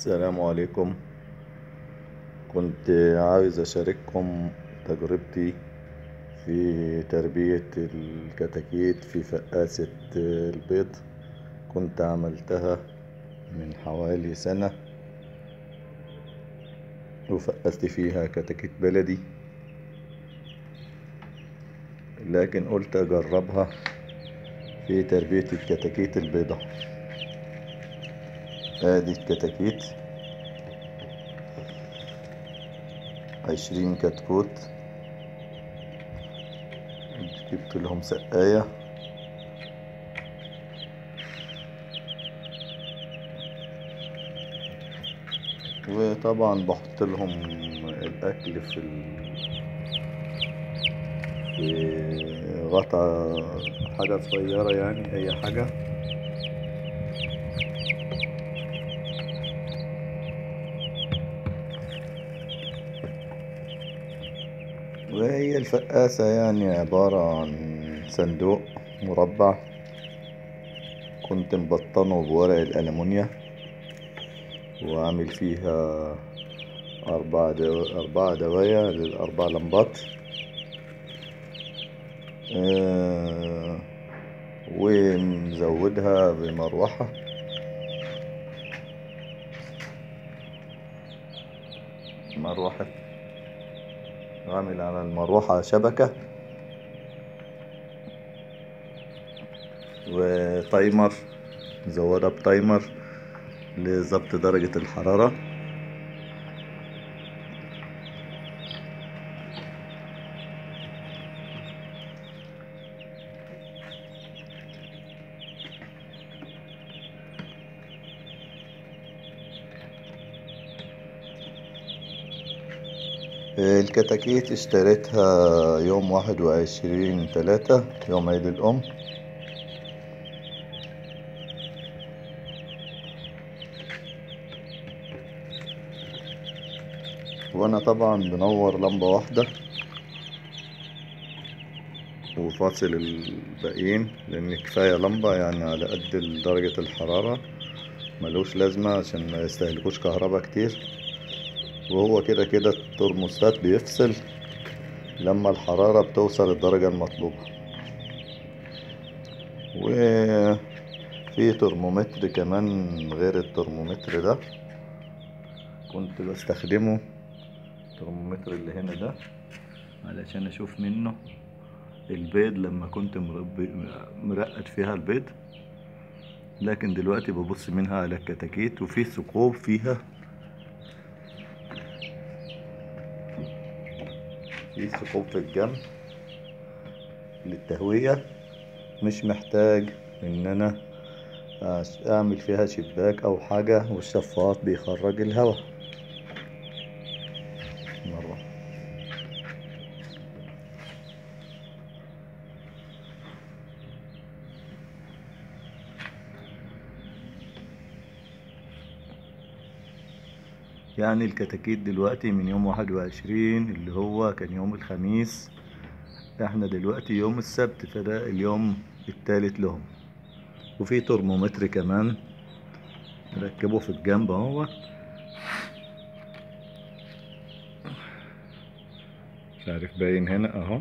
السلام عليكم كنت عاوز أشارككم تجربتي في تربية الكتاكيت في فقاسة البيض كنت عملتها من حوالي سنة وفقست فيها كتاكيت بلدي لكن قلت أجربها في تربية الكتاكيت البيضة ادي الكتاكيت عشرين كتكوت جبت لهم سقاية وطبعا بحط لهم الاكل في ال... في غطا حاجة صغيرة يعني اي حاجة وهي الفقاسة يعني عبارة عن صندوق مربع كنت مبطنه بورق الألمونيا وعامل فيها أربع دو... أربع دوايا للأربع لمبات آه... ومزودها بمروحة مروحة عامل على المروحة شبكة وتايمر مزودها بتايمر لضبط درجة الحرارة الكتاكيت اشتريتها يوم واحد وعشرين تلاتة يوم عيد الأم وأنا طبعا بنور لمبة واحدة وفاصل الباقيين لأن كفاية لمبة يعني على قد درجة الحرارة ملوش لازمة عشان ما يستهلكوش كهربا كتير وهو كده كده الترموستات بيفصل لما الحرارة بتوصل الدرجة المطلوبة وفي ترمومتر كمان غير الترمومتر ده كنت بستخدمه الترمومتر اللي هنا ده علشان اشوف منه البيض لما كنت مرقد فيها البيض لكن دلوقتي ببص منها على الكتاكيت وفي ثقوب فيها في ثقوب في الجنب للتهوية مش محتاج ان انا اعمل فيها شباك او حاجة والشفاط بيخرج الهواء مرة يعني الكتاكيت دلوقتي من يوم واحد وعشرين اللي هو كان يوم الخميس احنا دلوقتي يوم السبت فده اليوم التالت لهم وفي ترمومتر كمان نركبه في الجنب اهو مش عارف باين هنا اهو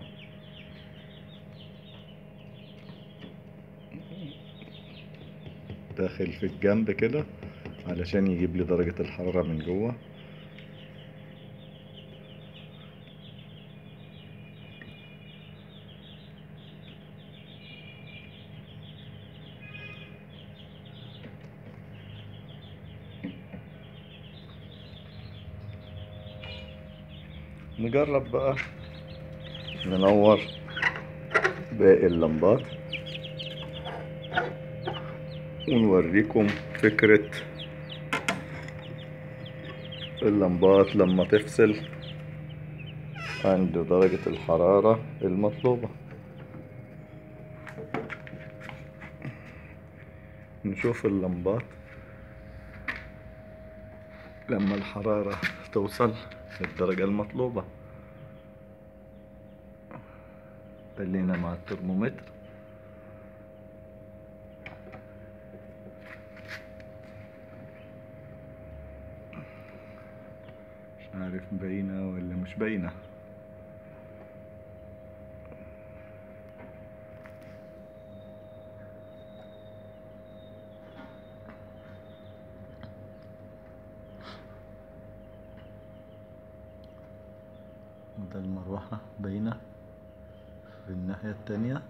داخل في الجنب كده علشان يجيب لي درجة الحرارة من جوه نجرب بقى ننور باقي اللمبات ونوريكم فكرة اللمبات لما تفصل عند درجة الحرارة المطلوبة نشوف اللمبات لما الحرارة توصل للدرجة المطلوبة خلينا مع الترمومتر عارف باينة ولا مش باينة ده المروحة باينة في الناحية التانية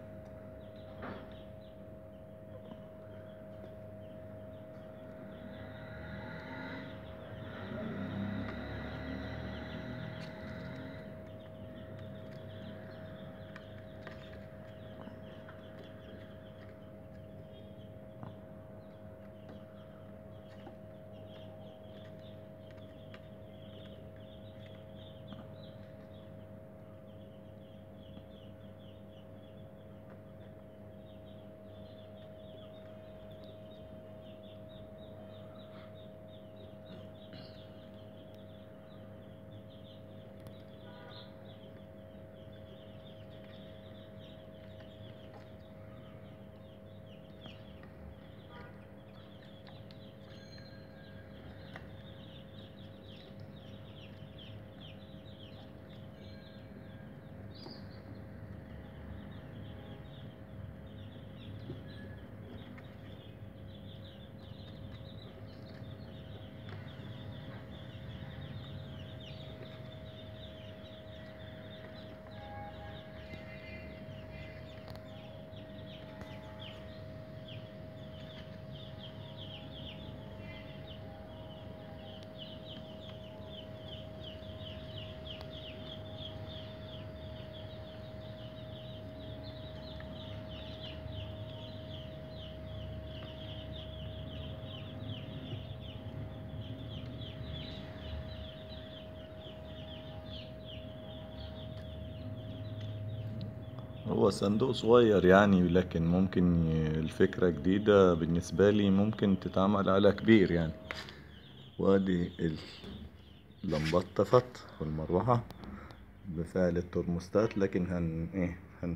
هو صندوق صغير يعني لكن ممكن ي- الفكرة جديدة بالنسبة لي ممكن تتعمل على كبير يعني وادي اللمبات طفت والمروحة بفعل الترموستات لكن هن ايه هن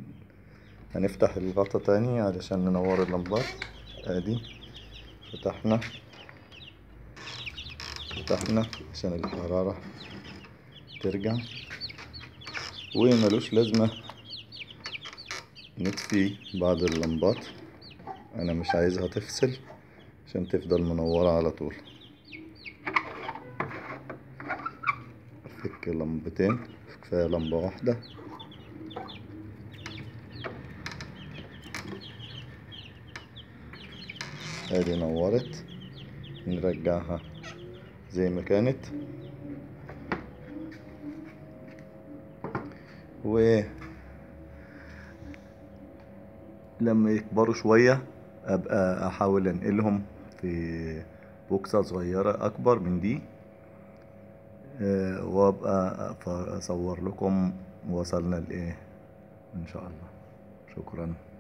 هنفتح الغطا تاني علشان ننور اللمبات ادي فتحنا فتحنا عشان الحرارة ترجع وملوش لازمة نطفي بعض اللمبات انا مش عايزها تفصل عشان تفضل منورة على طول افك لمبتين كفاية لمبة واحدة ادي نورت نرجعها زي ما كانت و لما يكبروا شوية أبقى أحاول أنقلهم في بوكسة صغيرة أكبر من دي آه، وأبقى أصور لكم وصلنا لإيه إن شاء الله شكرا